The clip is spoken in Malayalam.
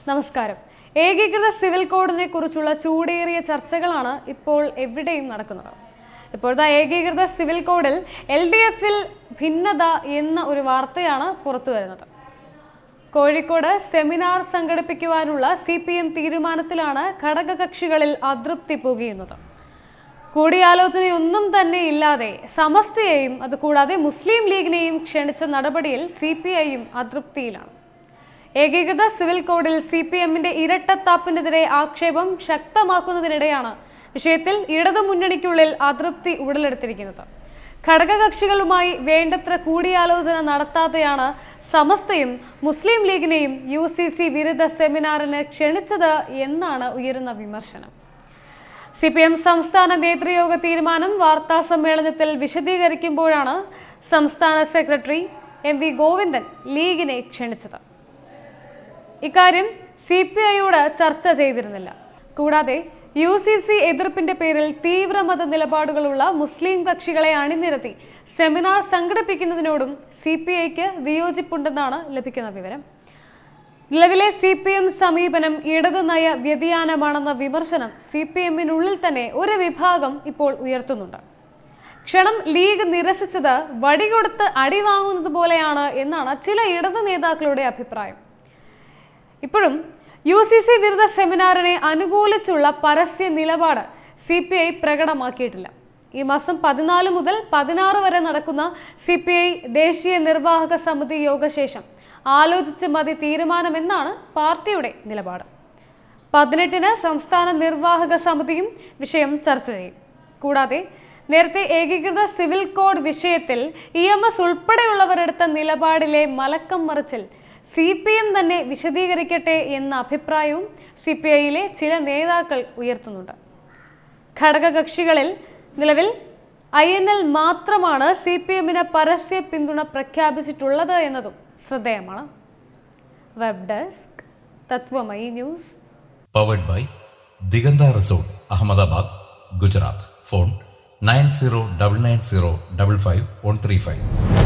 നമസ്കാരം ഏകീകൃത സിവിൽ കോഡിനെ കുറിച്ചുള്ള ചൂടേറിയ ചർച്ചകളാണ് ഇപ്പോൾ എവിടെയും നടക്കുന്നത് ഇപ്പോഴത്തെ ഏകീകൃത സിവിൽ കോഡിൽ എൽ ഡി എഫിൽ ഭിന്നത എന്ന ഒരു വാർത്തയാണ് പുറത്തു വരുന്നത് കോഴിക്കോട് സെമിനാർ സംഘടിപ്പിക്കുവാനുള്ള സി പി എം തീരുമാനത്തിലാണ് ഘടകകക്ഷികളിൽ അതൃപ്തി പുകയുന്നത് കൂടിയാലോചനയൊന്നും തന്നെ ഇല്ലാതെ സമസ്തയെയും അതുകൂടാതെ മുസ്ലിം ലീഗിനെയും ക്ഷണിച്ച നടപടിയിൽ സി പി ഐയും അതൃപ്തിയിലാണ് ഏകീകൃത സിവിൽ കോഡിൽ സി പി എമ്മിന്റെ ഇരട്ടത്താപ്പിനെതിരെ ആക്ഷേപം ശക്തമാക്കുന്നതിനിടെയാണ് വിഷയത്തിൽ ഇടതു മുന്നണിക്കുള്ളിൽ അതൃപ്തി ഉടലെടുത്തിരിക്കുന്നത് ഘടകകക്ഷികളുമായി വേണ്ടത്ര കൂടിയാലോചന നടത്താതെയാണ് സമസ്തയും മുസ്ലിം ലീഗിനെയും യു സി സി വിരുദ്ധ സെമിനാറിന് ക്ഷണിച്ചത് എന്നാണ് ഉയരുന്ന വിമർശനം സി പി എം സംസ്ഥാന നേതൃയോഗ തീരുമാനം വാർത്താ സമ്മേളനത്തിൽ വിശദീകരിക്കുമ്പോഴാണ് സംസ്ഥാന സെക്രട്ടറി എം വി ഗോവിന്ദൻ ലീഗിനെ ക്ഷണിച്ചത് ഇക്കാര്യം സി പി ഐയോട് ചർച്ച ചെയ്തിരുന്നില്ല കൂടാതെ യു സി സി എതിർപ്പിന്റെ പേരിൽ തീവ്രമത നിലപാടുകളുള്ള മുസ്ലിം കക്ഷികളെ അണിനിരത്തി സെമിനാർ സംഘടിപ്പിക്കുന്നതിനോടും സി പി ഐക്ക് വിയോജിപ്പുണ്ടെന്നാണ് ലഭിക്കുന്ന വിവരം നിലവിലെ സി പി എം സമീപനം ഇടതു നയ വ്യതിയാനമാണെന്ന വിമർശനം സി പി എമ്മിനുള്ളിൽ തന്നെ ഒരു വിഭാഗം ഇപ്പോൾ ഉയർത്തുന്നുണ്ട് ക്ഷണം ലീഗ് നിരസിച്ചത് വടികൊടുത്ത് അടി വാങ്ങുന്നത് പോലെയാണ് എന്നാണ് ചില ഇടതു നേതാക്കളുടെ അഭിപ്രായം ഇപ്പോഴും യു സി സി വിരുദ്ധ സെമിനാറിനെ അനുകൂലിച്ചുള്ള പരസ്യ നിലപാട് സി പി ഐ പ്രകടമാക്കിയിട്ടില്ല ഈ മാസം പതിനാല് മുതൽ പതിനാറ് വരെ നടക്കുന്ന സി പി ഐ ദേശീയ നിർവാഹക സമിതി യോഗശേഷം ആലോചിച്ച് മതി തീരുമാനമെന്നാണ് പാർട്ടിയുടെ നിലപാട് പതിനെട്ടിന് സംസ്ഥാന നിർവാഹക സമിതിയും വിഷയം ചർച്ച ചെയ്യും കൂടാതെ നേരത്തെ ഏകീകൃത സിവിൽ കോഡ് വിഷയത്തിൽ ഇ എം എസ് ഉൾപ്പെടെയുള്ളവരെടുത്ത നിലപാടിലെ മലക്കം മറിച്ചിൽ സി പി എം തന്നെ വിശദീകരിക്കട്ടെ എന്ന അഭിപ്രായവും സി പി ഐയിലെ ചില നേതാക്കൾ ഉയർത്തുന്നുണ്ട് ഘടകകക്ഷികളിൽ നിലവിൽ ഐ എൻ എൽ മാത്രമാണ് സി പി എമ്മിന് പരസ്യ പിന്തുണ പ്രഖ്യാപിച്ചിട്ടുള്ളത് എന്നതും ശ്രദ്ധേയമാണ് web desk Tatwamayi news powered by Diganta resort Ahmedabad Gujarat phone nine zero double nine zero double five one three five